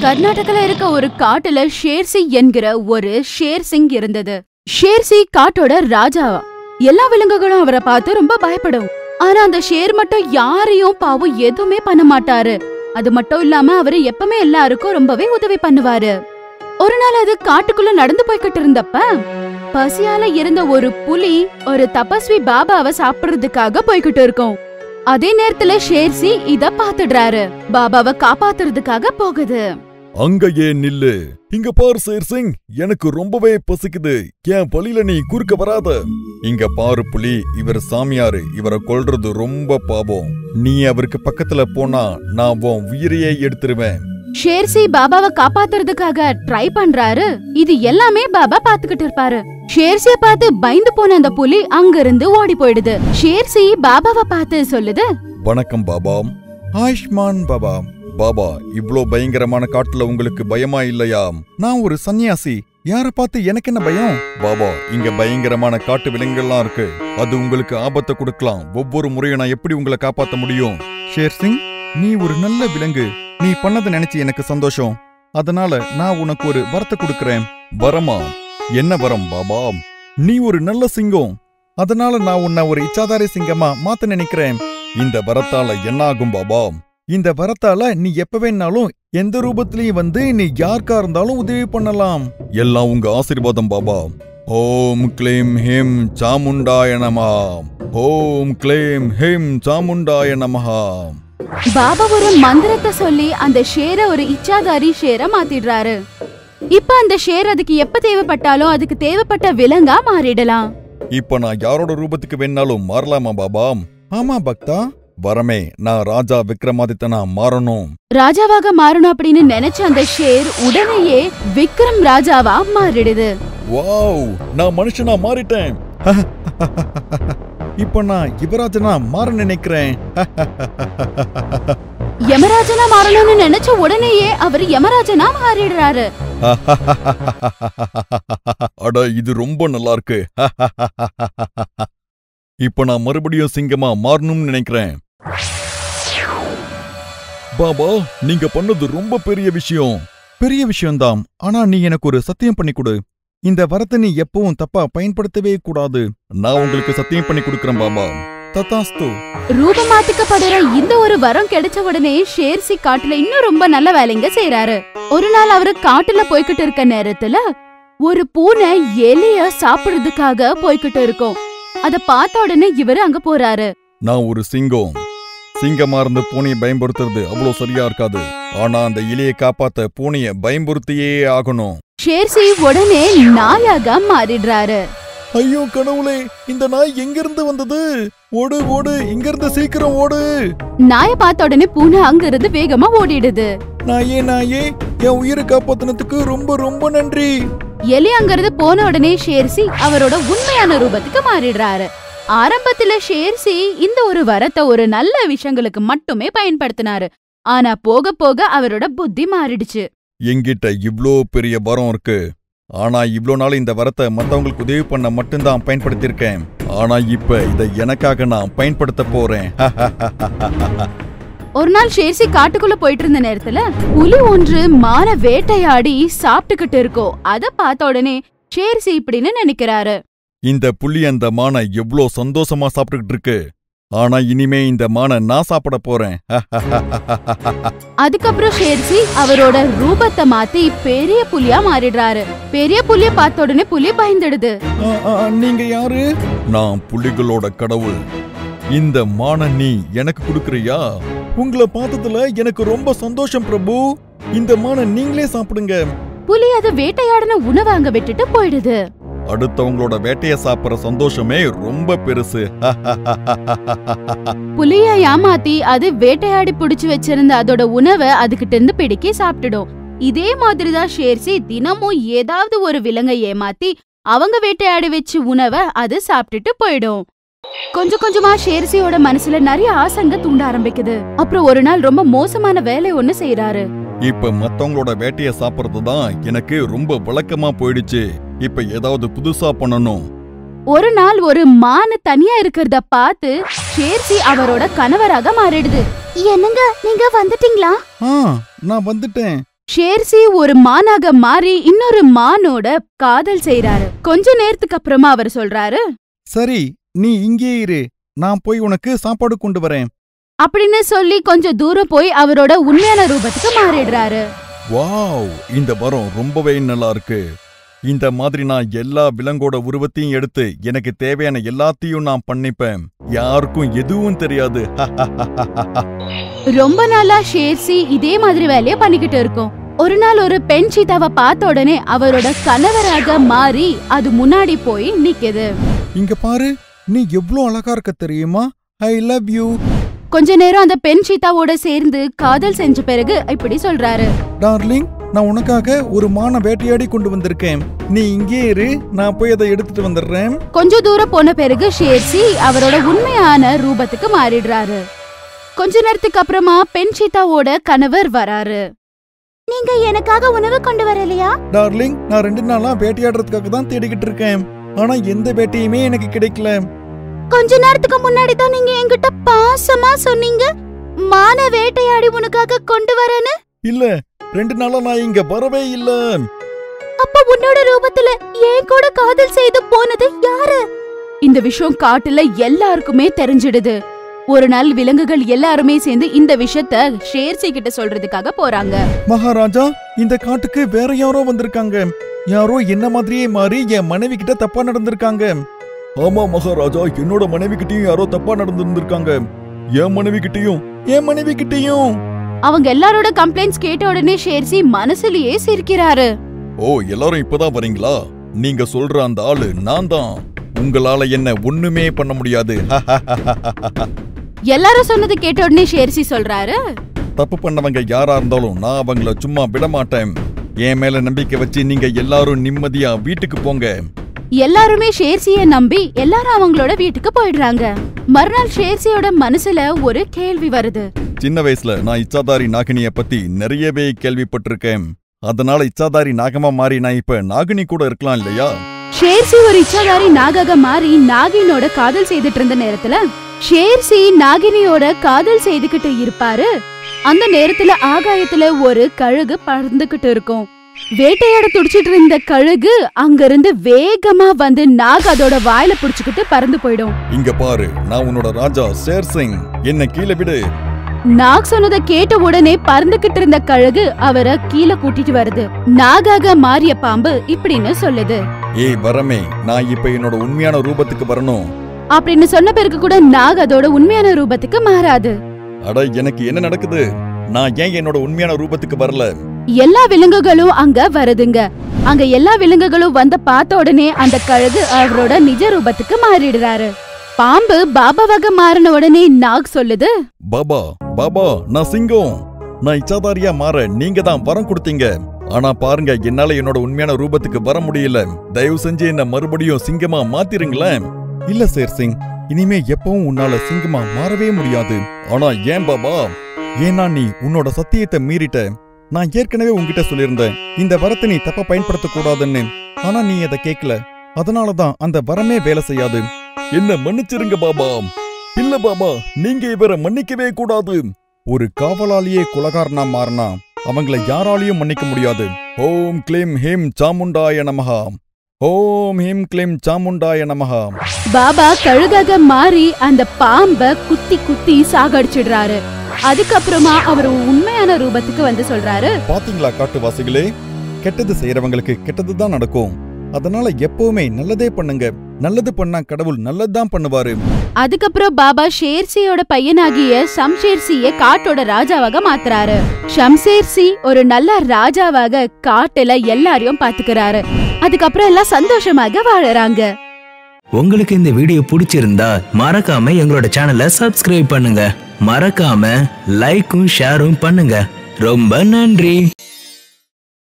கர்நாடகால இருக்க ஒரு காட்டுல ஷேர்சி என்கிற ஒரு ஷேர் சிங் இருந்தது ஷேர்சி காட்டோட ராஜா எல்லா விலங்குகளும் அவரை பார்த்து ரொம்ப பயப்படும் ஆனா அந்த ஷேர் மட்டும் யாரையும் பாவம் எதுவுமே பண்ண மாட்டாரு அது மட்டும் இல்லாம அவரு எப்பவுமே எல்லாருக்கும் ரொம்பவே உதவி பண்ணுவாரு ஒரு நாள் அது காட்டுக்குள்ள நடந்து போய்கிட்டு இருந்தப்ப பசியால இருந்த ஒரு புலி ஒரு தபஸ்வி பாபாவை சாப்பிடுறதுக்காக போய்கிட்டு இருக்கும் அதே நேரத்துல ஷேர்சி இத பாத்துடுறாரு பாபாவை காப்பாத்துறதுக்காக போகுது அங்கேயே நில்லு இங்க பாரு சேர் சிங் எனக்கு ரொம்பவே பசிக்குது என் பலியில நீ குறுக்க வராத இங்க பாரு புலி இவர் சாமியாரு இவரை கொல்றது ரொம்ப பாவம் நீ அவருக்கு பக்கத்துல போனா நான் உன் உயிரையே எடுத்துருவேன் ஷேர்சி பாபாவை காப்பாத்துறதுக்காக ட்ரை பண்றாரு இது எல்லாமே பாபா பாத்துக்கிட்டு இருப்பாரு ஷேர்சிய பார்த்து பயந்து போன அந்த புலி அங்கிருந்து ஓடி போயிடுது ஷேர்சி பாபாவை பார்த்து சொல்லுது வணக்கம் பாபா ஆயுஷ்மான் பாபா பாபா இவ்ளோ பயங்கரமான காட்டுல உங்களுக்கு பயமா இல்லையா நான் ஒரு சன்னியாசி யார பார்த்து எனக்கு என்ன பயம் பாபா இங்க பயங்கரமான காட்டு விலங்குகள்லாம் இருக்கு அது உங்களுக்கு ஆபத்தை கொடுக்கலாம் ஒவ்வொரு முறையும் நான் எப்படி உங்களை காப்பாத்த முடியும் ஷேர் சிங் நீ ஒரு நல்ல விலங்கு நீ பண்ணதை நினைச்சு எனக்கு சந்தோஷம் அதனால நான் உனக்கு ஒரு வரத்தை கொடுக்கறேன் வரமா என்ன வரம் பாபா நீ ஒரு நல்ல சிங்கம் அதனால நான் உன்னை ஒரு இச்சாதாரி சிங்கமா மாத்த நினைக்கிறேன் இந்த வரத்தால என்ன ஆகும் பாபா இந்த வரத்தால நீ எப்ப வேணாலும் எந்த ரூபத்திலையும் வந்து நீ யாருக்கா இருந்தாலும் உதவி பண்ணலாம் எல்லாம் உங்க ஆசீர்வாதம் பாபா ஓம் க்ளீம் ஹிம் சாமுண்டாய நமஹா ஓம் க்ளீம் ஹிம் சாமுண்டாய நமஹா பாபா ஒரு மந்திரத்தை சொல்லி அந்த ஷேர ஒரு இச்சாதாரி ஷேர மாத்திடுறாரு இப்ப அந்த ஷேர் அதுக்கு எப்ப தேவைப்பட்டாலும் அதுக்கு தேவைப்பட்ட விலங்கா மாறிடலாம் இப்ப நான் யாரோட ரூபத்துக்கு வேணாலும் மாறலாமா பாபா ஆமா பக்தா வரமே நான் ராஜா விக்ரமாதித்தனா மாறணும் ராஜாவாக மாறணும் அப்படின்னு நினைச்ச அந்த ஷேர் உடனேயே விக்ரம் ராஜாவா மாறிடுது வாவ் நான் மனுஷனா மாறிட்டேன் இப்ப நான் யுவராஜனா மாற நினைக்கிறேன் யமராஜனா மாறணும்னு நினைச்ச உடனேயே அவர் யமராஜனா மாறிடுறாரு அட இது ரொம்ப நல்லா இருக்கு இப்ப நான் மறுபடியும் சிங்கமா மாறணும்னு நினைக்கிறேன் பாபா நீங்க பண்ணது ரொம்ப பெரிய விஷயம் பெரிய விஷயம்தான் ஆனா நீ எனக்கு ஒரு சத்தியம் பண்ணி கொடு இந்த வரத்தை நீ எப்பவும் தப்பா பயன்படுத்தவே கூடாது நான் உங்களுக்கு சத்தியம் பண்ணி கொடுக்கறேன் பாபா ததாஸ்து ரூபமாத்திக்கப்படுற இந்த ஒரு வரம் கிடைச்ச உடனே ஷேர்சி காட்டுல இன்னும் ரொம்ப நல்ல வேலைங்க செய்யறாரு ஒரு நாள் அவரு காட்டுல போய்கிட்டு இருக்க நேரத்துல ஒரு பூனை எலிய சாப்பிடுறதுக்காக போய்கிட்டு இருக்கும் அத பார்த்த உடனே இவரு அங்க போறாரு நான் ஒரு சிங்கம் சிங்கமா இருந்து பூனையை பயன்படுத்துறது அவ்வளோ சரியா இருக்காது ஆனா அந்த இலையை காப்பாத்த பூனைய பயன்படுத்தியே ஆகணும் ஷேர்சி உடனே நாயாக மாறிடுறாரு ஐயோ கடவுளே இந்த நாய் எங்க இருந்து வந்தது ஓடு ஓடு இங்க இருந்து சீக்கிரம் ஓடு நாய பார்த்த உடனே பூனை அங்க இருந்து வேகமா ஓடிடுது நாயே நாயே என் உயிரை காப்பாத்தினதுக்கு ரொம்ப ரொம்ப நன்றி எலி அங்கிருந்து போன உடனே ஷேர்சி அவரோட உண்மையான ரூபத்துக்கு மாறிடுறாரு ஆரம்பத்துல ஷேர்சி இந்த ஒரு வரத்தை ஒரு நல்ல விஷயங்களுக்கு மட்டுமே பயன்படுத்தினாரு ஆனா போக போக அவரோட புத்தி மாறிடுச்சு என்கிட்ட இவ்ளோ பெரிய வரம் இருக்கு ஆனா இவ்ளோ நாள் இந்த வரத்தை மத்தவங்களுக்கு உதவி பண்ண மட்டும்தான் பயன்படுத்தியிருக்கேன் ஆனா இப்ப இதை எனக்காக நான் பயன்படுத்த போறேன் ஒரு நாள் ஷேர்சி காட்டுக்குள்ள போயிட்டு இருந்த நேரத்துல புலி ஒன்று மான வேட்டையாடி சாப்பிட்டுக்கிட்டு இருக்கோ அத பார்த்த உடனே ஷேர்சி இப்படின்னு நினைக்கிறாரு இந்த புலி அந்த மானை எவ்ளோ சந்தோஷமா சாப்பிட்டுக்கிட்டு இருக்கு ஆனா இனிமே இந்த மானை நான் சாப்பிட போறேன் அதுக்கப்புறம் ஷேர்சி அவரோட ரூபத்தை மாத்தி பெரிய புலியா மாறிடுறாரு பெரிய புலிய பார்த்த உடனே புலி பயந்துடுது ஆ, ஆ, நீங்க யாரு நான் புலிகளோட கடவுள் இந்த மான நீ எனக்கு கொடுக்கறியா உங்களை பார்த்ததுல எனக்கு ரொம்ப சந்தோஷம் பிரபு இந்த மான நீங்களே சாப்பிடுங்க புலி அது வேட்டையாடின உணவை அங்க விட்டுட்டு போயிடுது அடுத்தவங்களோட வேட்டைய சாப்பிடுற சந்தோஷமே ரொம்ப பெருசு புலிய ஏமாத்தி அது வேட்டையாடி புடிச்சு வச்சிருந்த அதோட உணவை அதுகிட்ட இருந்து பிடிக்கி சாப்பிட்டுடும் இதே மாதிரிதான் ஷேர்சி தினமும் ஏதாவது ஒரு விலங்கை ஏமாத்தி அவங்க வேட்டையாடி வச்சு உணவை அது சாப்பிட்டுட்டு போயிடும் கொஞ்சம் கொஞ்சமா ஷேர்சியோட மனசுல நிறைய ஆசங்க தூண்ட ஆரம்பிக்குது அப்புறம் ஒரு நாள் ரொம்ப மோசமான வேலை ஒண்ணு செய்யறாரு இப்ப மத்தவங்களோட வேட்டைய சாப்பிடுறது தான் எனக்கு ரொம்ப வழக்கமா போயிடுச்சு இப்ப ஏதாவது புதுசா பண்ணணும் ஒரு நாள் ஒரு மானு தனியா இருக்கிறத பார்த்து ஷேர்சி அவரோட கணவராக மாறிடுது என்னங்க நீங்க வந்துட்டீங்களா ஆ நான் வந்துட்டேன் ஷேர்சி ஒரு மானாக மாறி இன்னொரு மானோட காதல் செய்றாரு கொஞ்ச நேரத்துக்கு அப்புறமா அவர் சொல்றாரு சரி நீ இங்கே இரு நான் போய் உனக்கு சாப்பாடு கொண்டு வரேன் அப்படின்னு சொல்லி கொஞ்சம் தூரம் போய் அவரோட உண்மையான ரூபத்துக்கு மாறிடுறாரு வாவ் இந்த மரம் ரொம்பவே நல்லா இருக்கு இந்த மாதிரி நான் எல்லா விலங்கோட உருவத்தையும் எடுத்து எனக்கு தேவையான எல்லாத்தையும் நான் பண்ணிப்பேன் யாருக்கும் எதுவும் தெரியாது ரொம்ப நாளா ஷேர்சி இதே மாதிரி வேலைய பண்ணிக்கிட்டு இருக்கும் ஒரு நாள் ஒரு பெண் சீதாவை பார்த்த உடனே அவரோட கணவராக மாறி அது முன்னாடி போய் நிக்குது இங்க பாரு நீ எவ்ளோ அழகா இருக்க தெரியுமா ஐ லவ் யூ கொஞ்ச நேரம் அந்த பெண் சீதாவோட சேர்ந்து காதல் செஞ்ச பிறகு இப்படி சொல்றாரு டார்லிங் நான் உனக்காக ஒரு மான வேட்டையாடி கொண்டு வந்திருக்கேன் நீ இங்கே இரு நான் போய் அதை எடுத்துட்டு வந்துடுறேன் கொஞ்ச தூரம் போன பிறகு ஷேர்சி அவரோட உண்மையான ரூபத்துக்கு மாறிடுறாரு கொஞ்ச நேரத்துக்கு அப்புறமா பெண் சீதாவோட கணவர் வராரு நீங்க எனக்காக உணவு கொண்டு வரலையா டார்லிங் நான் ரெண்டு நாளா வேட்டையாடுறதுக்காக தான் தேடிக்கிட்டு இருக்கேன் ஆனா எந்த வேட்டையுமே எனக்கு கிடைக்கல கொஞ்ச நேரத்துக்கு முன்னாடி தான் நீங்க என்கிட்ட பாசமா சொன்னீங்க மான வேட்டையாடி உனக்காக கொண்டு வரேன்னு இல்ல ரெண்டு நாளா நான் இங்க வரவே இல்ல அப்ப உன்னோட ரூபத்துல ஏன் கூட காதல் செய்து போனது யாரு இந்த விஷயம் காட்டுல எல்லாருக்குமே தெரிஞ்சிடுது ஒரு நாள் விலங்குகள் எல்லாருமே சேர்ந்து இந்த விஷயத்த ஷேர்சி கிட்ட சொல்றதுக்காக போறாங்க மகாராஜா இந்த காட்டுக்கு வேற யாரோ வந்திருக்காங்க யாரோ என்ன மாதிரியே மாறி என் மனைவி கிட்ட தப்பா நடந்திருக்காங்க ஆமா மகாராஜா என்னோட மனைவி கிட்டயும் யாரோ தப்பா நடந்திருந்திருக்காங்க என் மனைவி கிட்டயும் என் மனைவி கிட்டயும் அவங்க எல்லாரோட கம்ப்ளைண்ட்ஸ் கேட்ட உடனே ஷேர்சி மனசுலயே சிரிக்கிறாரு ஓ எல்லாரும் இப்பதான் வரீங்களா நீங்க சொல்ற அந்த ஆளு நான் தான் உங்களால என்ன ஒண்ணுமே பண்ண முடியாது எல்லாரும் சொன்னது கேட்ட உடனே ஷேர்சி சொல்றாரு தப்பு பண்ணவங்க யாரா இருந்தாலும் நான் அவங்கள சும்மா விட மாட்டேன் என் மேல நம்பிக்கை வச்சு நீங்க எல்லாரும் நிம்மதியா வீட்டுக்கு போங்க எல்லாருமே ஷேர்சிய நம்பி எல்லாரும் அவங்களோட வீட்டுக்கு போயிடுறாங்க மறுநாள் ஷேர்சியோட மனசுல ஒரு கேள்வி வருது சின்ன வயசுல நான் இச்சாதாரி நாகினிய பத்தி நிறையவே கேள்விப்பட்டிருக்கேன் அதனால இச்சாதாரி நாகமா மாறி நான் இப்ப நாகினி கூட இருக்கலாம் இல்லையா ஷேர்சி ஒரு இச்சாதாரி நாகாக மாறி நாகினோட காதல் செய்துட்டு இருந்த நேரத்துல ஷேர்சி நாகினியோட காதல் செய்துகிட்டு இருப்பாரு அந்த நேரத்துல ஆகாயத்துல ஒரு கழுகு பறந்துகிட்டு இருக்கும் வேட்டையாட துடிச்சிட்டு இருந்த கழுகு அங்கிருந்து வேகமா வந்து நாக் அதோட வாயில புடிச்சுக்கிட்டு பறந்து போயிடும் இங்க பாரு நான் உன்னோட ராஜா ஷேர் சிங் என்ன கீழே விடு நாக் சொன்னதை கேட்ட உடனே பறந்துகிட்டு இருந்த கழுகு அவரை கீழே கூட்டிட்டு வருது நாகாக மாறிய பாம்பு இப்படின்னு சொல்லுது ஏய் வரமே நான் இப்ப என்னோட உண்மையான ரூபத்துக்கு வரணும் அப்படின்னு சொன்ன பிறகு கூட நாக் அதோட உண்மையான ரூபத்துக்கு மாறாது அட எனக்கு என்ன நடக்குது நான் ஏன் என்னோட உண்மையான ரூபத்துக்கு வரல எல்லா விலங்குகளும் அங்க வருதுங்க அங்க எல்லா விலங்குகளும் வந்த பார்த்த உடனே அந்த கழுகு அவரோட நிஜ ரூபத்துக்கு மாறிடுறாரு பாம்பு பாபாவாக மாறின உடனே நாக் சொல்லுது பாபா பாபா நான் சிங்கம் நான் இச்சாதாரியா மாற நீங்க தான் வரம் கொடுத்தீங்க ஆனா பாருங்க என்னால என்னோட உண்மையான ரூபத்துக்கு வர முடியல தயவு செஞ்சு என்ன மறுபடியும் சிங்கமா மாத்திருங்களேன் இல்ல சேர் சிங் இனிமே எப்பவும் உன்னால சிங்கமா மாறவே முடியாது ஆனா ஏன் பாபா ஏன்னா நீ உன்னோட சத்தியத்தை மீறிட்ட நான் ஏற்கனவே உன்கிட்ட சொல்லியிருந்தேன் இந்த வரத்தை நீ தப்பா பயன்படுத்த கூடாதுன்னு ஆனா நீ அதை கேட்கல அதனாலதான் அந்த வரமே வேலை செய்யாது என்ன மன்னிச்சிருங்க பாபா இல்ல பாபா நீங்க இவரை மன்னிக்கவே கூடாது ஒரு காவலாளியே குலகாரனா மாறினா அவங்கள யாராலையும் மன்னிக்க முடியாது ஓம் கிளீம் ஹிம் சாமுண்டாய நமஹா ஓம் ஹிம் கிளீம் சாமுண்டாய நமஹா பாபா கழுகாக மாறி அந்த பாம்ப குத்தி குத்தி சாகடிச்சிடுறாரு அதுக்கப்புறமா அவர் உண்மையான ரூபத்துக்கு வந்து சொல்றாரு பாத்தீங்களா காட்டுவாசிகளே கெட்டது செய்யறவங்களுக்கு கெட்டது தான் நடக்கும் அதனால எப்பவுமே நல்லதே பண்ணுங்க நல்லது பண்ணா கடவுள் நல்லதுதான் பண்ணுவாரு அதுக்கப்புறம் பாபா ஷேர்சியோட பையனாகிய சம்ஷேர்சிய காட்டோட ராஜாவாக மாத்துறாரு ஷம்சேர்சி ஒரு நல்ல ராஜாவாக காட்டுல எல்லாரையும் பாத்துக்கிறாரு அதுக்கப்புறம் எல்லாம் சந்தோஷமாக வாழறாங்க உங்களுக்கு இந்த வீடியோ பிடிச்சிருந்தா மறக்காம எங்களோட சேனலை சப்ஸ்கிரைப் பண்ணுங்க மறக்காம லைக்கும் ஷேரும் பண்ணுங்க ரொம்ப நன்றி